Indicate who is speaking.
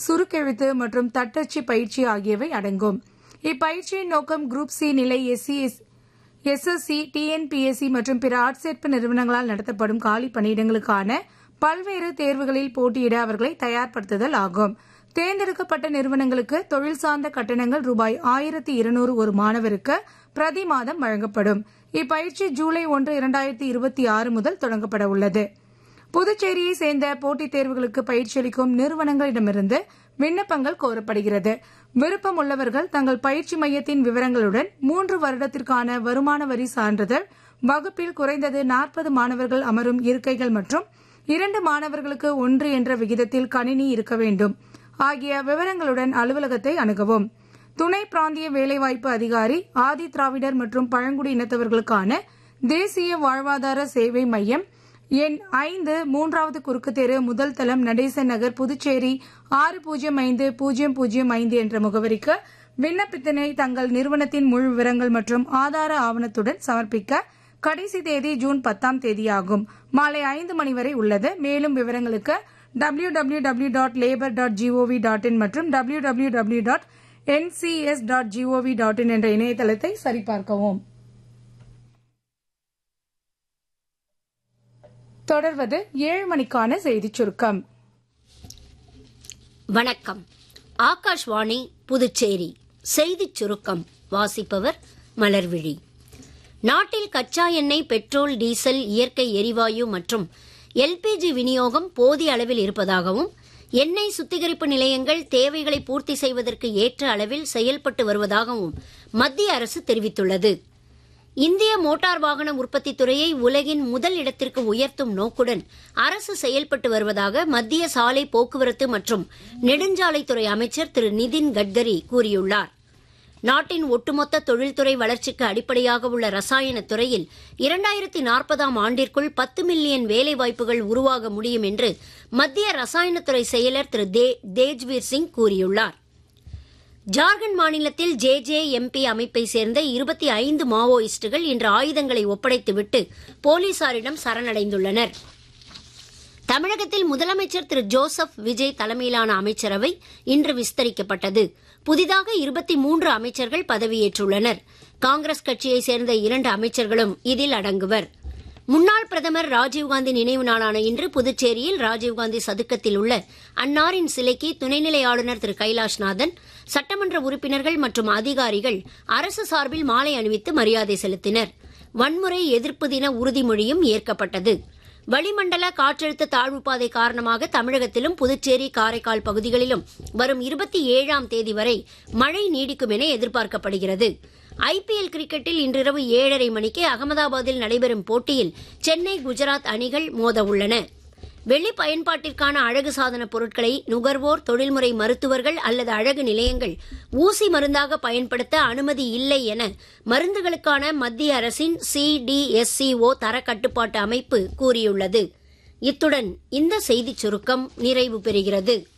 Speaker 1: சுருக்கெழுத்து மற்றும் தட்டச்சு பயிற்சி ஆகியவை அடங்கும் இப்பயிற்சியின் நோக்கம் குரூப் சி நிலை எஸ்சி எஸ்எஸ்சி டிஎன்பிஎஸ்சி மற்றும் பிற ஆட்சேர்ப்பு நிறுவனங்களால் நடத்தப்படும் காலி பணியிடங்களுக்கான பல்வேறு தேர்வுகளில் போட்டியிட அவர்களை தயார்படுத்துதல் ஆகும் தேர்ந்தெடுக்கப்பட்ட நிறுவனங்களுக்கு தொழில் சார்ந்த கட்டணங்கள் ரூபாய் ஆயிரத்தி இருநூறு ஒரு மாணவருக்கு பிரதி மாதம் வழங்கப்படும் இப்பயிற்சி ஜூலை ஒன்று இரண்டாயிரத்தி இருபத்தி ஆறு முதல் தொடங்கப்பட உள்ளது புதுச்சேரியை சேர்ந்த போட்டித் தேர்வுகளுக்கு பயிற்சியளிக்கும் நிறுவனங்களிடமிருந்து விண்ணப்பங்கள் கோரப்படுகிறது விருப்பம் உள்ளவர்கள் தங்கள் பயிற்சி மையத்தின் விவரங்களுடன் மூன்று வருடத்திற்கான வருமான வரி சான்றிதழ் வகுப்பில் குறைந்தது நாற்பது மாணவர்கள் அமரும் இருக்கைகள் மற்றும் இரண்டு மாணவர்களுக்கு ஒன்று என்ற விகிதத்தில் கணினி இருக்க வேண்டும் ஆகிய விவரங்களுடன் அலுவலகத்தை அணுகவும் துணை பிராந்திய வேலைவாய்ப்பு அதிகாரி ஆதி திராவிடர் மற்றும் பழங்குடி இனத்தவர்களுக்கான தேசிய வாழ்வாதார சேவை மையம் எண் ஐந்து மூன்றாவது குறுக்கு தெரு முதல் தளம் நடேசன் நகர் புதுச்சேரி ஆறு பூஜ்ஜியம் ஐந்து பூஜ்ஜியம் பூஜ்ஜியம் ஐந்து என்ற முகவரிக்கு விண்ணப்பத்தினை தங்கள் நிறுவனத்தின் முழு விவரங்கள் மற்றும் ஆதார ஆவணத்துடன் சமர்ப்பிக்க கடைசி தேதி ஜூன் பத்தாம் தேதியாகும் மாலை ஐந்து மணி வரை உள்ளது மேலும் விவரங்களுக்கு W W W dot labour dot GOV dot in மற்றும் W W W dot NCS dot GOV dot in என்ற இணையதளத்தை சரிபார்க்கவும் தொடர்வது ஏழு மணிக்கான செய்திச் சுருக்கம்
Speaker 2: வணக்கம் ஆகாஷ்வாணி புதுச்சேரி செய்திச் சுருக்கம் வாசிப்பவர் மலர்விழி நாட்டில் கச்சா எண்ணெய் பெட்ரோல் டீசல் இயற்கை எரிவாயு மற்றும் எல்பிஜி விநியோகம் போதிய அளவில் இருப்பதாகவும் எண்ணெய் சுத்திகரிப்பு நிலையங்கள் தேவைகளை பூர்த்தி செய்வதற்கு ஏற்ற அளவில் செயல்பட்டு வருவதாகவும் மத்திய அரசு தெரிவித்துள்ளது இந்திய மோட்டார் வாகன உற்பத்தி துறையை உலகின் முதல் இடத்திற்கு உயர்த்தும் நோக்குடன் அரசு செயல்பட்டு வருவதாக மத்திய சாலை போக்குவரத்து மற்றும் நெடுஞ்சாலைத்துறை அமைச்சர் திரு நிதின் கட்கரி கூறியுள்ளார் நாட்டின் ஒட்டுமொத்த தொழில்துறை வளர்ச்சிக்கு அடிப்படையாக உள்ள ரசாயன துறையில் இரண்டாயிரத்தி நாற்பதாம் ஆண்டிற்குள் பத்து மில்லியன் வேலைவாய்ப்புகள் உருவாக முடியும் என்று மத்திய ரசாயனத்துறை செயலர் திரு தேஜ்வீர் சிங் கூறியுள்ளார் ஜார்க்கண்ட் மாநிலத்தில் ஜே ஜே எம்பி அமைப்பை சேர்ந்த இருபத்தி ஐந்து மாவோயிஸ்டுகள் இன்று ஆயுதங்களை ஒப்படைத்துவிட்டு போலீசாரிடம் சரணடைந்துள்ளனர் தமிழகத்தில் முதலமைச்சர் திரு ஜோசப் விஜய் தலைமையிலான அமைச்சரவை இன்று விஸ்தரிக்கப்பட்டது புதிதாக இருபத்தி மூன்று அமைச்சர்கள் பதவியேற்றுள்ளனர் காங்கிரஸ் கட்சியைச் சேர்ந்த இரண்டு அமைச்சர்களும் இதில் அடங்குவர் முன்னாள் பிரதமர் ராஜீவ்காந்தி நினைவு நாளான இன்று புதுச்சேரியில் ராஜீவ்காந்தி சதுக்கத்தில் உள்ள அன்னாரின் சிலைக்கு துணைநிலை ஆளுநர் திரு கைலாஷ்நாதன் சட்டமன்ற உறுப்பினர்கள் மற்றும் அதிகாரிகள் அரசு சார்பில் மாலை அணிவித்து மரியாதை செலுத்தினர் வன்முறை எதிர்ப்பு தின உறுதிமொழியும் ஏற்கப்பட்டது வளிமண்டல காற்றழுத்த தாழ்வு பாதை காரணமாக தமிழகத்திலும் புதுச்சேரி காரைக்கால் பகுதிகளிலும் வரும் இருபத்தி ஏழாம் தேதி வரை மழை நீடிக்கும் என எதிர்பார்க்கப்படுகிறது ஐபிஎல் கிரிக்கெட்டில் இன்றிரவு ஏழரை மணிக்கு அகமதாபாத்தில் நடைபெறும் போட்டியில் சென்னை குஜராத் அணிகள் மோத உள்ளன வெளி பயன்பாட்டிற்கான அழகு சாதன பொருட்களை நுகர்வோர் தொழில்முறை மருத்துவர்கள் அல்லது அழகு நிலையங்கள் ஊசி மருந்தாக பயன்படுத்த அனுமதி இல்லை என மருந்துகளுக்கான மத்திய அரசின் சிடிஎஸ்சிஓ தர கட்டுப்பாட்டு அமைப்பு கூறியுள்ளது இத்துடன் இந்த செய்திச் சுருக்கம் நிறைவு பெறுகிறது